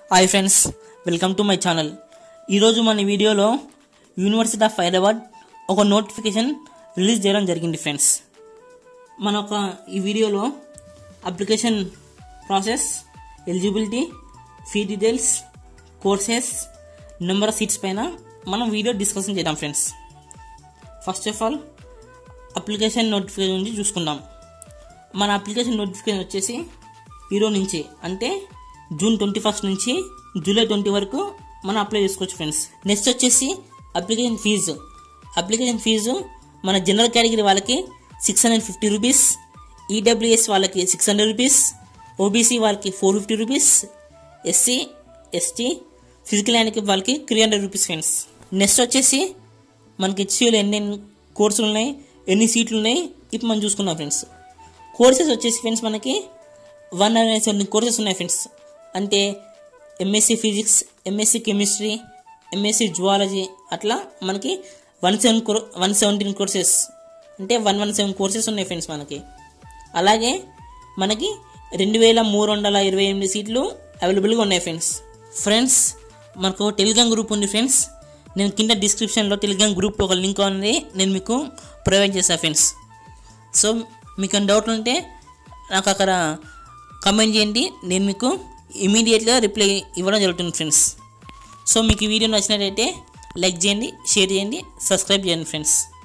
hi friends welcome to my channel ఈరోజు మన వీడియోలో యూనివర్సిటీ ఆఫ్ హైదరాబాద్ ఒక నోటిఫికేషన్ రిలీజ్ చేయడం జరిగింది ఫ్రెండ్స్ మన ఒక ఈ వీడియోలో application process eligibility fee details courses number of seats పైన మనం వీడియో డిస్కషన్ చేద్దాం friends first of all application notification గురించి చూసుకుందాం మన అప్లికేషన్ నోటిఫికేషన్ వచ్చేసి ఈరోజు నుంచి అంటే జూన్ ట్వంటీ ఫస్ట్ నుంచి జూలై ట్వంటీ వరకు మనం అప్లై చేసుకోవచ్చు ఫ్రెండ్స్ నెక్స్ట్ వచ్చేసి అప్లికేషన్ ఫీజు అప్లికేషన్ ఫీజు మన జనరల్ కేటగిరీ వాళ్ళకి six hundred fifty rupees EWS వాళ్ళకి సిక్స్ హండ్రెడ్ రూపీస్ ఓబీసీ వాళ్ళకి four fifty rupees SC ST physical handicap వాళ్ళకి three hundred rupees friends next వచ్చేసి మనకి హెచ్సియూలో ఎన్ని కోర్సులు ఉన్నాయి ఎన్ని సీట్లు ఉన్నాయి ఇప్పుడు మనం చూసుకున్నాం ఫ్రెండ్స్ కోర్సెస్ వచ్చేసి ఫ్రెండ్స్ మనకి వన్ హండ్రెడ్ సెవెంటీ కోర్సెస్ ఉన్నాయి ఫ్రెండ్స్ అంటే MSc physics MSc chemistry MSc zoology అట్లా మనకి one seven core one seventeen courses అంటే వన్ వన్ సెవెన్ కోర్సెస్ ఉన్నాయి ఫ్రెండ్స్ మనకి అలాగే మనకి రెండు వేల మూడు వందల ఇరవై ఎనిమిది సీట్లు అవైలబుల్గా ఉన్నాయి ఫ్రెండ్స్ ఫ్రెండ్స్ మనకు టెలిగ్రామ్ గ్రూప్ ఉంది ఫ్రెండ్స్ నేను కింద డిస్క్రిప్షన్లో టెలిగ్రామ్ గ్రూప్ ఒక లింక్ ఉంది నేను మీకు ప్రొవైడ్ చేస్తాను ఫ్రెండ్స్ సో మీకు ఏమైనా డౌట్లు ఉంటే నాకు అక్కడ కమెంట్ చేయండి నేను మీకు ఇమీడియట్గా రిప్లై ఇవ్వడం జరుగుతుంది ఫ్రెండ్స్ సో మీకు ఈ వీడియో నచ్చినట్టయితే లైక్ చేయండి షేర్ చేయండి సబ్స్క్రైబ్ చేయండి ఫ్రెండ్స్